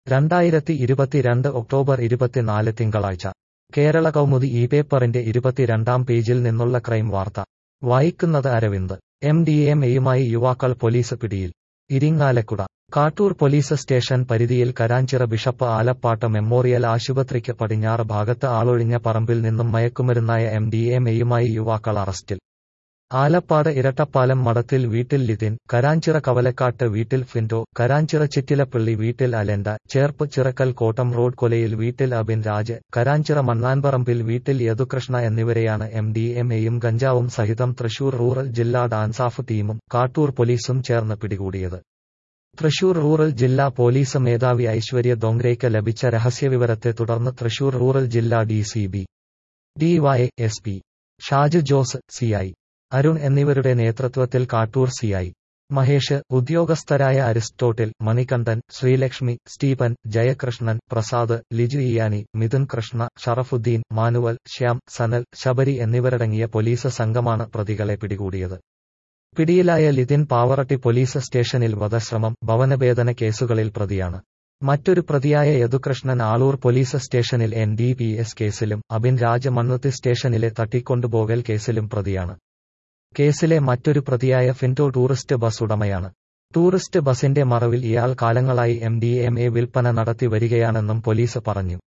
രണ്ടായിരത്തി ഇരുപത്തിരണ്ട് ഒക്ടോബർ ഇരുപത്തിനാല് തിങ്കളാഴ്ച കേരള കൗമുദി ഈ പേപ്പറിന്റെ ഇരുപത്തിരണ്ടാം പേജിൽ നിന്നുള്ള ക്രൈം വാർത്ത വായിക്കുന്നത് അരവിന്ദ് എം ഡി എം എയുമായി യുവാക്കൾ പോലീസ് പിടിയിൽ ഇരിങ്ങാലക്കുട കാട്ടൂർ പോലീസ് സ്റ്റേഷൻ പരിധിയിൽ കരാഞ്ചിറ ബിഷപ്പ് ആലപ്പാട്ട് മെമ്മോറിയൽ ആശുപത്രിക്ക് പടിഞ്ഞാറ് ഭാഗത്ത് ആളൊഴിഞ്ഞ പറമ്പിൽ നിന്നും മയക്കുമരുന്നായ എം ഡി എം എയുമായി യുവാക്കൾ അറസ്റ്റിൽ ആലപ്പാട് ഇരട്ടപ്പാലം മഠത്തിൽ വീട്ടിൽ ലിതിൻ കരാഞ്ചിറ കവലക്കാട്ട് വീട്ടിൽ ഫിൻഡോ കരാഞ്ചിറ ചിറ്റിലപ്പള്ളി വീട്ടിൽ അലൻഡ ചേർപ്പ് ചിറക്കൽ കോട്ടം റോഡ് കൊലയിൽ വീട്ടിൽ അബിൻ രാജ് കരാഞ്ചിറ മണ്ണാൻപറമ്പിൽ വീട്ടിൽ യദുകൃഷ്ണ എന്നിവരെയാണ് എം ഡി എം എയും ഗഞ്ചാവും സഹിതം തൃശൂർ റൂറൽ ജില്ലാ ഡാൻസാഫ് ടീമും കാട്ടൂർ പോലീസും ചേർന്ന് പിടികൂടിയത് തൃശൂർ റൂറൽ ജില്ലാ പോലീസ് മേധാവി ഐശ്വര്യ ദോങ്രയ്ക്ക് ലഭിച്ച രഹസ്യവിവരത്തെ തുടർന്ന് തൃശൂർ റൂറൽ ജില്ലാ D C B D Y S P Shaj Jose CI Arun എന്നിവരുടെ നേതൃത്വത്തിൽ കാട്ടൂർ സിഐ മഹേഷ് ഉദ്യോഗസ്ഥരായ Aristotle Manikandan Sreelakshmi Stephen Jayakrishnan Prasad Liju Iyani Midhun Krishna Sharafudheen Manuel Shyam Sanal Sabari എന്നിവരടങ്ങിയ പോലീസ് സംഘമാണ് പ്രതികളെ പിടികൂടിയത് പിടിയിലായ ലിതിൻ പാവറട്ടി പോലീസ് സ്റ്റേഷനിൽ വധശ്രമം ഭവനഭേദന കേസുകളിൽ പ്രതിയാണ് മറ്റൊരു പ്രതിയായ യദുകൃഷ്ണൻ ആളൂർ പോലീസ് സ്റ്റേഷനിൽ എൻ ഡി പി എസ് കേസിലും അബിൻ രാജ് മണ്ണുത്തി സ്റ്റേഷനിലെ തട്ടിക്കൊണ്ടുപോകൽ കേസിലും പ്രതിയാണ് കേസിലെ മറ്റൊരു പ്രതിയായ ഫിൻറ്റോ ടൂറിസ്റ്റ് ബസ് ഉടമയാണ് ടൂറിസ്റ്റ് ബസിന്റെ മറവിൽ ഇയാൾ കാലങ്ങളായി എം ഡി എം എ വിൽപ്പന നടത്തി വരികയാണെന്നും പോലീസ് പറഞ്ഞു